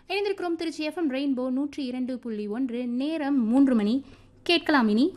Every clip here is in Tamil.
இணைந்திருக்கிறோம் திருச்சி எஃப்எம் ரெயின்போ நூற்றி இரண்டு புள்ளி ஒன்று நேரம் மூன்று மணி கேட்கலாம் இனி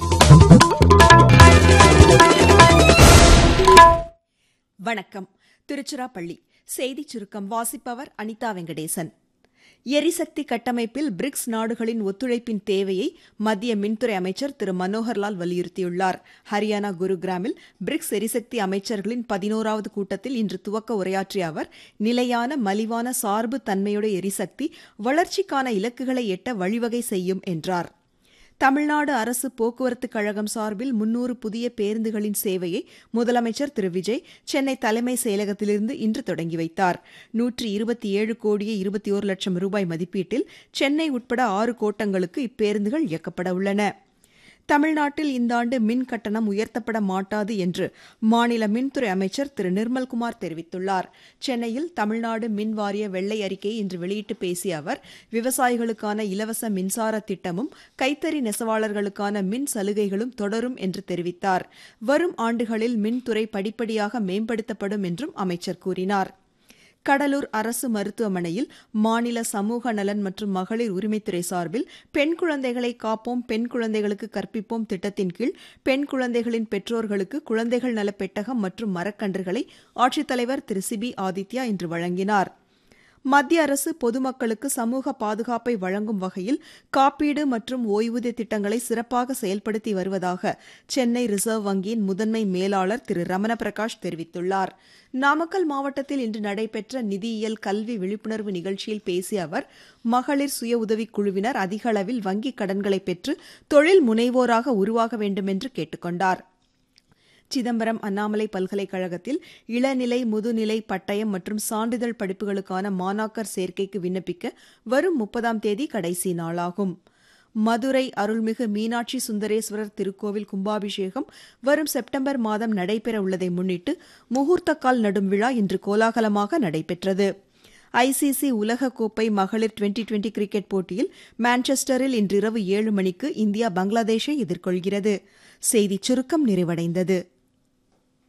வணக்கம் திருச்சிராப்பள்ளி செய்திச் சுருக்கம் வாசிப்பவர் அனிதா வெங்கடேசன் எரிசக்தி கட்டமைப்பில் பிரிக்ஸ் நாடுகளின் ஒத்துழைப்பின் தேவையை மத்திய மின்துறை அமைச்சர் திரு மனோகர்லால் வலியுறுத்தியுள்ளார் ஹரியானா குருகிராமில் பிரிக்ஸ் எரிசக்தி அமைச்சர்களின் பதினோராவது கூட்டத்தில் இன்று துவக்க உரையாற்றிய அவர் நிலையான மலிவான சார்பு தன்மையுடைய எரிசக்தி வளர்ச்சிக்கான இலக்குகளை எட்ட வழிவகை செய்யும் என்றார் தமிழ்நாடு அரசு போக்குவரத்து கழகம் சார்பில் முன்னூறு புதிய பேருந்துகளின் சேவையை முதலமைச்சர் திரு விஜய் சென்னை தலைமை செயலகத்திலிருந்து இன்று தொடங்கி வைத்தார் நூற்றி இருபத்தி ஏழு கோடியே இருபத்தி ஒரு லட்சம் ரூபாய் மதிப்பீட்டில் சென்னை உட்பட ஆறு கோட்டங்களுக்கு இப்பேருந்துகள் இயக்கப்பட உள்ளன தமிழ்நாட்டில் இந்த ஆண்டு மின் கட்டணம் உயர்த்தப்பட மாட்டாது என்று மாநில மின்துறை அமைச்சர் திரு நிர்மல்குமார் தெரிவித்துள்ளார் சென்னையில் தமிழ்நாடு மின் வாரிய வெள்ளை அறிக்கையை இன்று வெளியிட்டு பேசிய அவர் விவசாயிகளுக்கான இலவச மின்சார திட்டமும் கைத்தறி நெசவாளர்களுக்கான மின் சலுகைகளும் தொடரும் என்று தெரிவித்தார் வரும் ஆண்டுகளில் மின்துறை படிப்படியாக மேம்படுத்தப்படும் என்றும் அமைச்சர் கூறினார் கடலூர் அரசு மருத்துவமனையில் மாநில சமூக நலன் மற்றும் மகளிர் உரிமைத்துறை சார்பில் பெண் குழந்தைகளை காப்போம் பெண் குழந்தைகளுக்கு கற்பிப்போம் திட்டத்தின் கீழ் பெண் குழந்தைகளின் பெற்றோர்களுக்கு குழந்தைகள் நல பெட்டகம் மற்றும் மரக்கன்றுகளை ஆட்சித்தலைவர் திரு சிபி ஆதித்யா இன்று வழங்கினார் மத்திய அரசு பொதுமக்களுக்கு சமூக பாதுகாப்பை வழங்கும் வகையில் காப்பீடு மற்றும் ஓய்வூதிய திட்டங்களை சிறப்பாக செயல்படுத்தி வருவதாக சென்னை ரிசர்வ் வங்கியின் முதன்மை மேலாளர் திரு ரமண பிரகாஷ் தெரிவித்துள்ளார் நாமக்கல் மாவட்டத்தில் இன்று நடைபெற்ற நிதியியல் கல்வி விழிப்புணர்வு நிகழ்ச்சியில் பேசிய அவர் மகளிர் சுய உதவிக் குழுவினர் அதிக அளவில் வங்கிக் கடன்களை பெற்று தொழில் முனைவோராக உருவாக வேண்டும் என்று கேட்டுக்கொண்டார் சிதம்பரம் அண்ணாமலை பல்கலைக்கழகத்தில் இளநிலை முதுநிலை பட்டயம் மற்றும் சான்றிதழ் படிப்புகளுக்கான மாணாக்கர் சேர்க்கைக்கு விண்ணப்பிக்க வரும் முப்பதாம் தேதி கடைசி நாளாகும் மதுரை அருள்மிகு மீனாட்சி சுந்தரேஸ்வரர் திருக்கோவில் கும்பாபிஷேகம் வரும் செப்டம்பர் மாதம் நடைபெற உள்ளதை முன்னிட்டு முகூர்த்தக்கால் நடும் விழா இன்று கோலாகலமாக நடைபெற்றது ஐசிசி உலகக்கோப்பை மகளிர் டுவெண்டி டுவெண்டி கிரிக்கெட் போட்டியில் மான்செஸ்டரில் இன்றிரவு ஏழு மணிக்கு இந்தியா பங்களாதேஷை எதிர்கொள்கிறது செய்திச் சுருக்கம் நிறைவடைந்தது